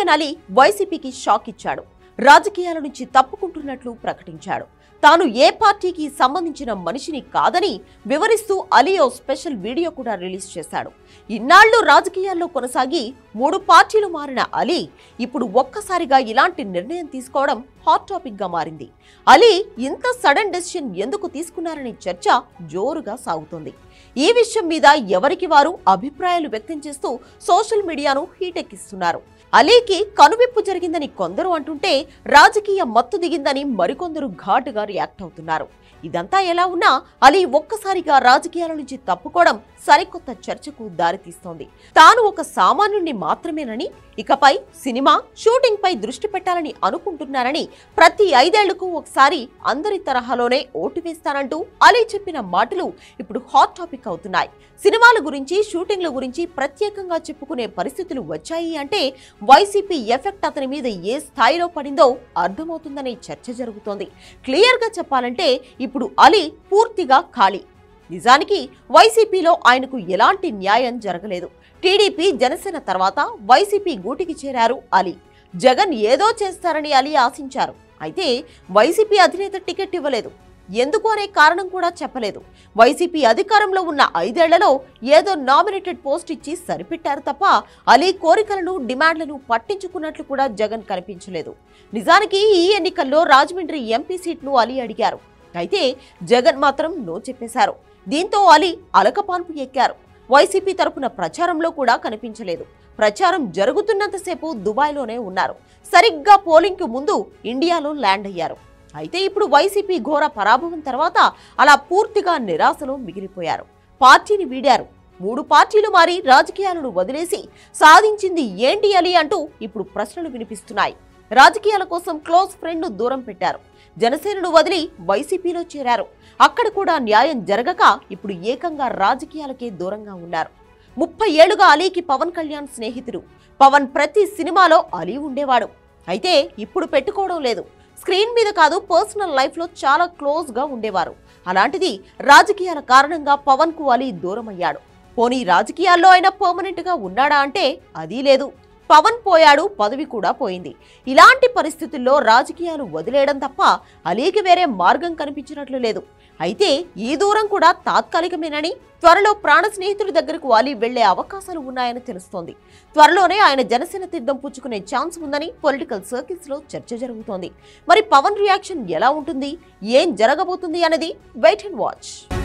comedian Ali వైసీపీకి shock ఇచ్చాడు రాజకీయాల నుంచి తప్పుకుంటున్నట్లు ప్రకటించాడు తాను ఏ పార్టీకి సంబంధించిన మనిషిని కాదని వివరిస్తూ అలీ ఓ స్పెషల్ వీడియో కూడా రిలీజ్ చేశాడు ఇన్నాళ్లు రాజకీయాల్లో కొనసాగి మూడు పార్టీలు మారిన అలీ ఇప్పుడు ఒక్కసారిగా ఇలాంటి నిర్ణయం తీసుకోవడం హాట్ టాపిక్ గా మారింది అలీ ఇంత సడన్ డెసిషన్ ఎందుకు తీసుకున్నారనే చర్చ జోరుగా సాగుతోంది ఈ విషయం మీద ఎవరికి వారు అభిప్రాయాలు వ్యక్తం చేస్తూ సోషల్ మీడియాను హీటెక్కిస్తున్నారు అలీకి కనువిప్పు జరిగిందని కొందరు అంటుంటే రాజకీయ మత్తు దిగిందని మరికొందరు ఘాటుగా రియాక్ట్ అవుతున్నారు ఇదంతా ఎలా ఉన్నా అలీ ఒక్కసారిగా రాజకీయాల నుంచి తప్పుకోవడం సరికొత్త చర్చకు దారితీస్తోంది తాను ఒక సామాన్యుణ్ణి మాత్రమేనని ఇకపై సినిమా షూటింగ్ పై దృష్టి పెట్టాలని అనుకుంటున్నారని ప్రతి ఐదేళ్లకు ఒకసారి అందరి తరహాలోనే ఓటు వేస్తానంటూ అలీ చెప్పిన మాటలు ఇప్పుడు హాట్ టాపిక్ అవుతున్నాయి సినిమాల గురించి షూటింగ్ల గురించి ప్రత్యేకంగా చెప్పుకునే పరిస్థితులు వచ్చాయి అంటే వైసీపీ ఎఫెక్ట్ అతని మీద ఏ స్థాయిలో పడిందో అర్థమవుతుందనే చర్చ జరుగుతోంది క్లియర్గా చెప్పాలంటే ఇప్పుడు అలీ పూర్తిగా ఖాళీ నిజానికి వైసీపీలో ఆయనకు ఎలాంటి న్యాయం జరగలేదు టీడీపీ జనసేన తర్వాత వైసీపీ గూటికి చేరారు అలీ జగన్ ఏదో చేస్తారని అలీ ఆశించారు అయితే వైసీపీ అధినేత టికెట్ ఇవ్వలేదు ఎందుకు అనే కారణం కూడా చెప్పలేదు వైసీపీ అధికారంలో ఉన్న ఐదేళ్లలో ఏదో నామినేటెడ్ పోస్ట్ ఇచ్చి సరిపెట్టారు తప్ప అలీ కోరికలను డిమాండ్లను పట్టించుకున్నట్లు కూడా జగన్ కనిపించలేదు నిజానికి ఈ ఎన్నికల్లో రాజమండ్రి ఎంపీ సీట్ను అలీ అడిగారు అయితే జగన్ మాత్రం నో చెప్పేశారు దీంతో అలీ అలకపాన్పు ఎక్కారు వైసీపీ తరపున ప్రచారంలో కూడా కనిపించలేదు ప్రచారం జరుగుతున్నంతసేపు దుబాయ్లోనే ఉన్నారు సరిగ్గా పోలింగ్కు ముందు ఇండియాలో ల్యాండ్ అయ్యారు అయితే ఇప్పుడు వైసీపీ ఘోర పరాభవం తర్వాత అలా పూర్తిగా నిరాశలో మిగిలిపోయారు పార్టీని వీడారు మూడు పార్టీలు మారి రాజకీయాలను వదిలేసి సాధించింది ఏంటి అలీ అంటూ ఇప్పుడు ప్రశ్నలు వినిపిస్తున్నాయి రాజకీయాల కోసం క్లోజ్ ఫ్రెండ్ను దూరం పెట్టారు జనసేనను వదిలి వైసీపీలో చేరారు అక్కడ కూడా న్యాయం జరగక ఇప్పుడు ఏకంగా రాజకీయాలకే దూరంగా ఉన్నారు ముప్పై ఏళ్లుగా అలీకి పవన్ కళ్యాణ్ స్నేహితుడు పవన్ ప్రతి సినిమాలో అలీ ఉండేవాడు అయితే ఇప్పుడు పెట్టుకోవడం లేదు స్క్రీన్ మీద కాదు పర్సనల్ లైఫ్లో చాలా క్లోజ్గా ఉండేవారు అలాంటిది రాజకీయాల కారణంగా పవన్ కు అలీ దూరం అయ్యాడు పోనీ రాజకీయాల్లో అయినా పర్మనెంట్ గా ఉన్నాడా అంటే అదీ లేదు పవన్ పోయాడు పదవి కూడా పోయింది ఇలాంటి పరిస్థితుల్లో రాజకీయాలు వదిలేయడం తప్ప అలీకి వేరే మార్గం కనిపించినట్లు లేదు అయితే ఈ దూరం కూడా తాత్కాలికమేనని త్వరలో ప్రాణ స్నేహితుడి దగ్గరకు అలీ వెళ్లే అవకాశాలు ఉన్నాయని తెలుస్తోంది త్వరలోనే ఆయన జనసేన తీర్థం పుచ్చుకునే ఛాన్స్ ఉందని పొలిటికల్ సర్కిల్స్ లో చర్చ జరుగుతోంది మరి పవన్ రియాక్షన్ ఎలా ఉంటుంది ఏం జరగబోతుంది అనేది వెయిట్ అండ్ వాచ్